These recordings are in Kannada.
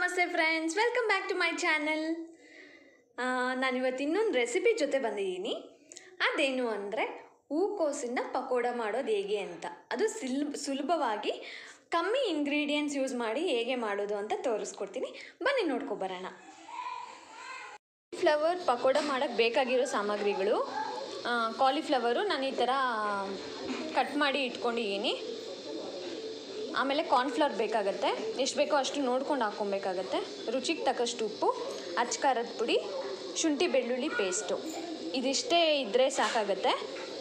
ನಮಸ್ತೆ friends welcome back to my channel ನಾನಿವತ್ತು ಇನ್ನೊಂದು ರೆಸಿಪಿ ಜೊತೆ ಬಂದಿದ್ದೀನಿ ಅದೇನು ಅಂದರೆ ಹೂಕೋಸಿಂದ ಪಕೋಡ ಮಾಡೋದು ಹೇಗೆ ಅಂತ ಅದು ಸಿಲ್ ಸುಲಭವಾಗಿ ಕಮ್ಮಿ ಇಂಗ್ರೀಡಿಯೆಂಟ್ಸ್ ಯೂಸ್ ಮಾಡಿ ಹೇಗೆ ಮಾಡೋದು ಅಂತ ತೋರಿಸ್ಕೊಡ್ತೀನಿ ಬನ್ನಿ ನೋಡ್ಕೊಬರೋಣ ಫ್ಲವರ್ ಪಕೋಡ ಮಾಡೋಕ್ಕೆ ಬೇಕಾಗಿರೋ ಸಾಮಗ್ರಿಗಳು ಕಾಲಿಫ್ಲವರು ನಾನು ಈ ಥರ ಕಟ್ ಮಾಡಿ ಇಟ್ಕೊಂಡಿದ್ದೀನಿ ಆಮೇಲೆ ಕಾರ್ನ್ಫ್ಲವರ್ ಬೇಕಾಗತ್ತೆ ಎಷ್ಟು ಬೇಕೋ ಅಷ್ಟು ನೋಡ್ಕೊಂಡು ಹಾಕ್ಕೊಬೇಕಾಗತ್ತೆ ರುಚಿಗೆ ತಕ್ಕಷ್ಟು ಉಪ್ಪು ಅಚ್ಚ ಖಾರದ ಪುಡಿ ಶುಂಠಿ ಬೆಳ್ಳುಳ್ಳಿ ಪೇಸ್ಟು ಇದಿಷ್ಟೇ ಇದ್ದರೆ ಸಾಕಾಗತ್ತೆ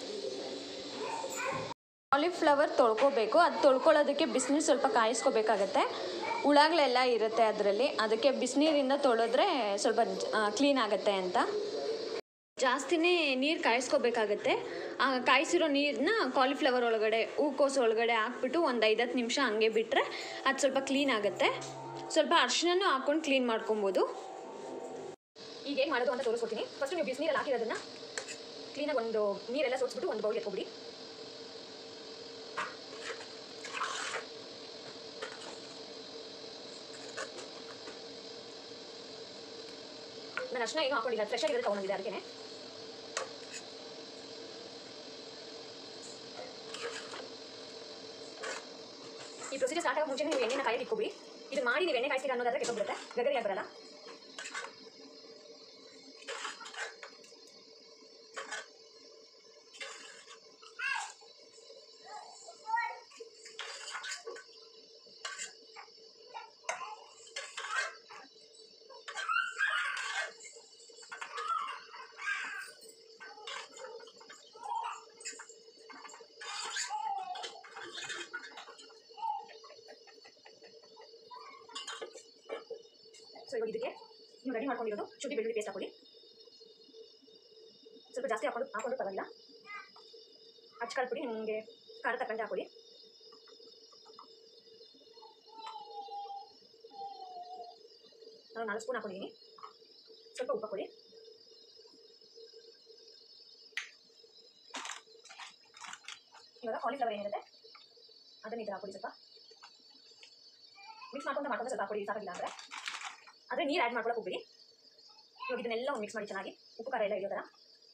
ಕಾಲಿಫ್ಲವರ್ ತೊಳ್ಕೊಬೇಕು ಅದು ತೊಳ್ಕೊಳ್ಳೋದಕ್ಕೆ ಬಿಸಿನೀರು ಸ್ವಲ್ಪ ಕಾಯಿಸ್ಕೋಬೇಕಾಗತ್ತೆ ಹುಳಗಳೆಲ್ಲ ಇರುತ್ತೆ ಅದರಲ್ಲಿ ಅದಕ್ಕೆ ಬಿಸಿನೀರಿಂದ ತೊಳೆದ್ರೆ ಸ್ವಲ್ಪ ಕ್ಲೀನ್ ಆಗುತ್ತೆ ಅಂತ ಜಾಸ್ತಿನೇ ನೀರು ಕಾಯಿಸ್ಕೋಬೇಕಾಗತ್ತೆ ಆ ಕಾಯಿಸಿರೋ ನೀರನ್ನ ಕಾಲಿಫ್ಲವರ್ ಒಳಗಡೆ ಹೂಕೋಸು ಒಳಗಡೆ ಹಾಕ್ಬಿಟ್ಟು ಒಂದು ಐದತ್ತು ನಿಮಿಷ ಹಂಗೆ ಬಿಟ್ಟರೆ ಅದು ಸ್ವಲ್ಪ ಕ್ಲೀನ್ ಆಗುತ್ತೆ ಸ್ವಲ್ಪ ಅರ್ಶಿನೂ ಹಾಕ್ಕೊಂಡು ಕ್ಲೀನ್ ಮಾಡ್ಕೊಬೋದು ಈಗ ಹೇಗೆ ಮಾಡೋದು ಅಂತ ತೋರಿಸ್ಕೊಡ್ತೀನಿ ಫಸ್ಟ್ ನೀವು ಬಿಸಿನೀರಲ್ಲಿ ಹಾಕಿರೋದನ್ನ ಕ್ಲೀನಾಗಿ ಒಂದು ನೀರೆಲ್ಲ ಸೋಸ್ಬಿಟ್ಟು ಒಂದು ಬೌಲ್ ಎತ್ಕೊಬಿಡಿ ನಾನು ಅರ್ಶಿನ ಏನು ಹಾಕೊಂಡಿಲ್ಲ ಫ್ರೆಶ್ ಆಗಿರೋದು ತೊಗೊಂಡಿದ್ದೆ ಅದಕ್ಕೆ ಈ ಪ್ರೊಸೀಜರ್ ಸ್ಟಾರ್ಟ್ ಆಗೋ ಮುಂಚೆ ನೀವು ಎಣ್ಣೆನ ಕಾಯಿ ಇಟ್ಕೊಬಿಡಿ ಇದು ಮಾಡಿ ನೀವು ಎಣ್ಣೆ ಕಾಯಿಸ್ತೀರ ಅನ್ನೋದಾದ್ರೆ ಕೆಟ್ಟೋಗ್ಬಿಡುತ್ತೆ ಗಗರಿ ಬರಲ್ಲ ಸೊ ಇವಾಗ ಇದಕ್ಕೆ ನೀವು ರೆಡಿ ಮಾಡ್ಕೊಂಡಿರೋದು ಶುಂಠಿ ಬೆಳ್ಳುಳ್ಳಿ ಪೇಸ್ಟ್ ಹಾಕೊಳ್ಳಿ ಸ್ವಲ್ಪ ಜಾಸ್ತಿ ಹಾಕೊಂಡು ಹಾಕೊಂಡು ಪರವಾಗಿಲ್ಲ ಅಚ್ಚ ಪುಡಿ ನಿಮಗೆ ಖಾರ ತಕ್ಕಂತೆ ಹಾಕೊಳ್ಳಿ ನಾನು ನಾಲ್ಕು ಸ್ಪೂನ್ ಹಾಕೊಂಡಿದ್ದೀನಿ ಸ್ವಲ್ಪ ಉಪ್ಪು ಹಾಕೊಳ್ಳಿ ಇವಾಗ ಕಾಲಿಫ್ಲವರ್ ಏನಿರುತ್ತೆ ಅದನ್ನ ಈ ಥರ ಹಾಕೊಳ್ಳಿ ಸ್ವಲ್ಪ ಮಿಕ್ಸ್ ಮಾಡ್ಕೊಂಡು ಮಾಡ್ಕೊಂಡು ಸ್ವಲ್ಪ ಹಾಕೊಳ್ಳಿ ಸಾಕಾಗಿಲ್ಲ ಅಂದರೆ ಆದರೆ ನೀರು ಆ್ಯಡ್ ಮಾಡ್ಕೊಳಕ್ಕೆ ಹೋಗ್ಬಿಡಿ ಇವಾಗ ಇದನ್ನೆಲ್ಲ ಒಂದು ಮಿಕ್ಸ್ ಮಾಡಿ ಚೆನ್ನಾಗಿ ಉಪ್ಪು ಖಾರ ಎಲ್ಲ ಇರೋ ಥರ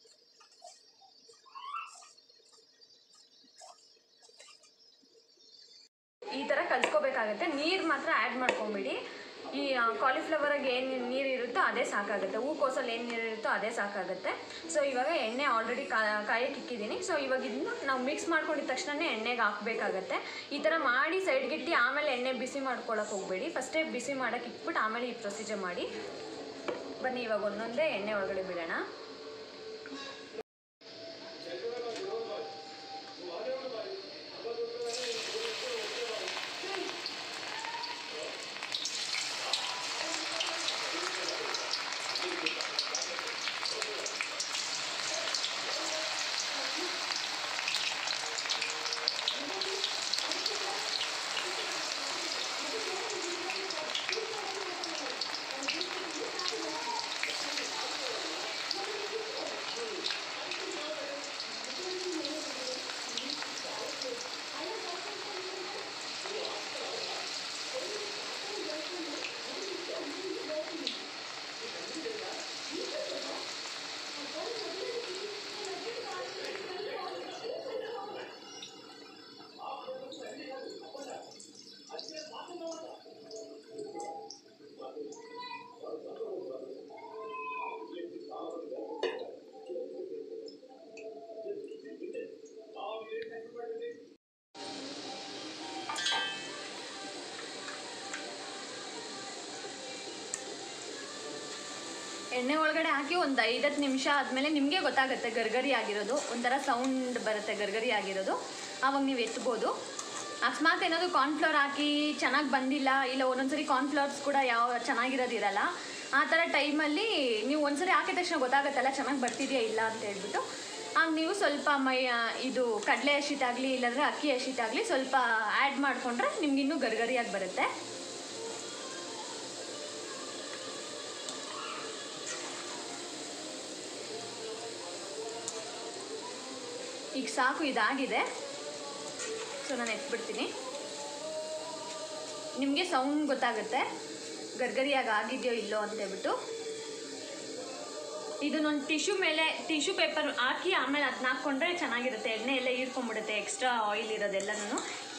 ಈ ಥರ ಕಲ್ಸ್ಕೋಬೇಕಾಗತ್ತೆ ನೀರು ಮಾತ್ರ ಆ್ಯಡ್ ಮಾಡ್ಕೊಂಬಿಡಿ ಈ ಕಾಲಿಫ್ಲವರಾಗಿ ಏನು ನೀರು ಇರುತ್ತೋ ಅದೇ ಸಾಕಾಗುತ್ತೆ ಹೂಕೋಸಲ್ಲಿ ಏನು ನೀರು ಇರುತ್ತೋ ಅದೇ ಸಾಕಾಗುತ್ತೆ ಸೊ ಇವಾಗ ಎಣ್ಣೆ ಆಲ್ರೆಡಿ ಕಾಯಕ್ಕೆ ಇಕ್ಕಿದ್ದೀನಿ ಸೊ ಇವಾಗ ಇದನ್ನ ನಾವು ಮಿಕ್ಸ್ ಮಾಡ್ಕೊಂಡಿದ ತಕ್ಷಣವೇ ಎಣ್ಣೆಗೆ ಹಾಕಬೇಕಾಗತ್ತೆ ಈ ಥರ ಮಾಡಿ ಸೈಡ್ಗಿಟ್ಟು ಆಮೇಲೆ ಎಣ್ಣೆ ಬಿಸಿ ಮಾಡ್ಕೊಳಕ್ಕೆ ಹೋಗಬೇಡಿ ಫಸ್ಟೇ ಬಿಸಿ ಮಾಡೋಕ್ಕೆ ಇಟ್ಬಿಟ್ಟು ಆಮೇಲೆ ಈ ಪ್ರೊಸೀಜರ್ ಮಾಡಿ ಬನ್ನಿ ಇವಾಗ ಒಂದೊಂದೇ ಎಣ್ಣೆ ಒಳಗಡೆ ಬಿಡೋಣ ಎಣ್ಣೆ ಒಳಗಡೆ ಹಾಕಿ ಒಂದು ಐದತ್ತು ನಿಮಿಷ ಆದಮೇಲೆ ನಿಮಗೆ ಗೊತ್ತಾಗುತ್ತೆ ಗರ್ಗರಿ ಆಗಿರೋದು ಒಂಥರ ಸೌಂಡ್ ಬರುತ್ತೆ ಗರ್ಗರಿ ಆಗಿರೋದು ಆವಾಗ ನೀವು ಎತ್ಬೋದು ಅಕಸ್ಮಾತ್ ಏನಾದರೂ ಕಾರ್ನ್ಫ್ಲವರ್ ಹಾಕಿ ಚೆನ್ನಾಗಿ ಬಂದಿಲ್ಲ ಇಲ್ಲ ಒಂದೊಂದ್ಸರಿ ಕಾರ್ನ್ಫ್ಲವರ್ಸ್ ಕೂಡ ಯಾವ ಚೆನ್ನಾಗಿರೋದಿರಲ್ಲ ಆ ಥರ ಟೈಮಲ್ಲಿ ನೀವು ಒಂದ್ಸರಿ ಹಾಕಿದ ತಕ್ಷಣ ಗೊತ್ತಾಗುತ್ತಲ್ಲ ಚೆನ್ನಾಗಿ ಬರ್ತಿದೆಯಾ ಇಲ್ಲ ಅಂತ ಹೇಳ್ಬಿಟ್ಟು ಆಗ ನೀವು ಸ್ವಲ್ಪ ಮೈ ಇದು ಕಡಲೆ ಹಸಿಟ್ಟಾಗಲಿ ಇಲ್ಲಾಂದರೆ ಅಕ್ಕಿ ಹಸಿಟ್ಟಾಗಲಿ ಸ್ವಲ್ಪ ಆ್ಯಡ್ ಮಾಡಿಕೊಂಡ್ರೆ ನಿಮ್ಗೆ ಇನ್ನೂ ಗರ್ಗರಿಯಾಗಿ ಬರುತ್ತೆ ಈಗ ಸಾಕು ಇದಾಗಿದೆ ಸೊ ನಾನು ಎತ್ಬಿಡ್ತೀನಿ ನಿಮಗೆ ಸೌಂಡ್ ಗೊತ್ತಾಗುತ್ತೆ ಗರ್ಗರಿಯಾಗಿ ಆಗಿದೆಯೋ ಇಲ್ಲೋ ಅಂತೇಳ್ಬಿಟ್ಟು ಇದನ್ನೊಂದು ಟಿಶ್ಯೂ ಮೇಲೆ ಟಿಶ್ಯೂ ಪೇಪರ್ ಹಾಕಿ ಆಮೇಲೆ ಅದನ್ನ ಹಾಕ್ಕೊಂಡ್ರೆ ಚೆನ್ನಾಗಿರುತ್ತೆ ಎಣ್ಣೆ ಎಲ್ಲ ಹೀರ್ಕೊಂಡ್ಬಿಡುತ್ತೆ ಎಕ್ಸ್ಟ್ರಾ ಆಯಿಲ್ ಇರೋದೆಲ್ಲನೂ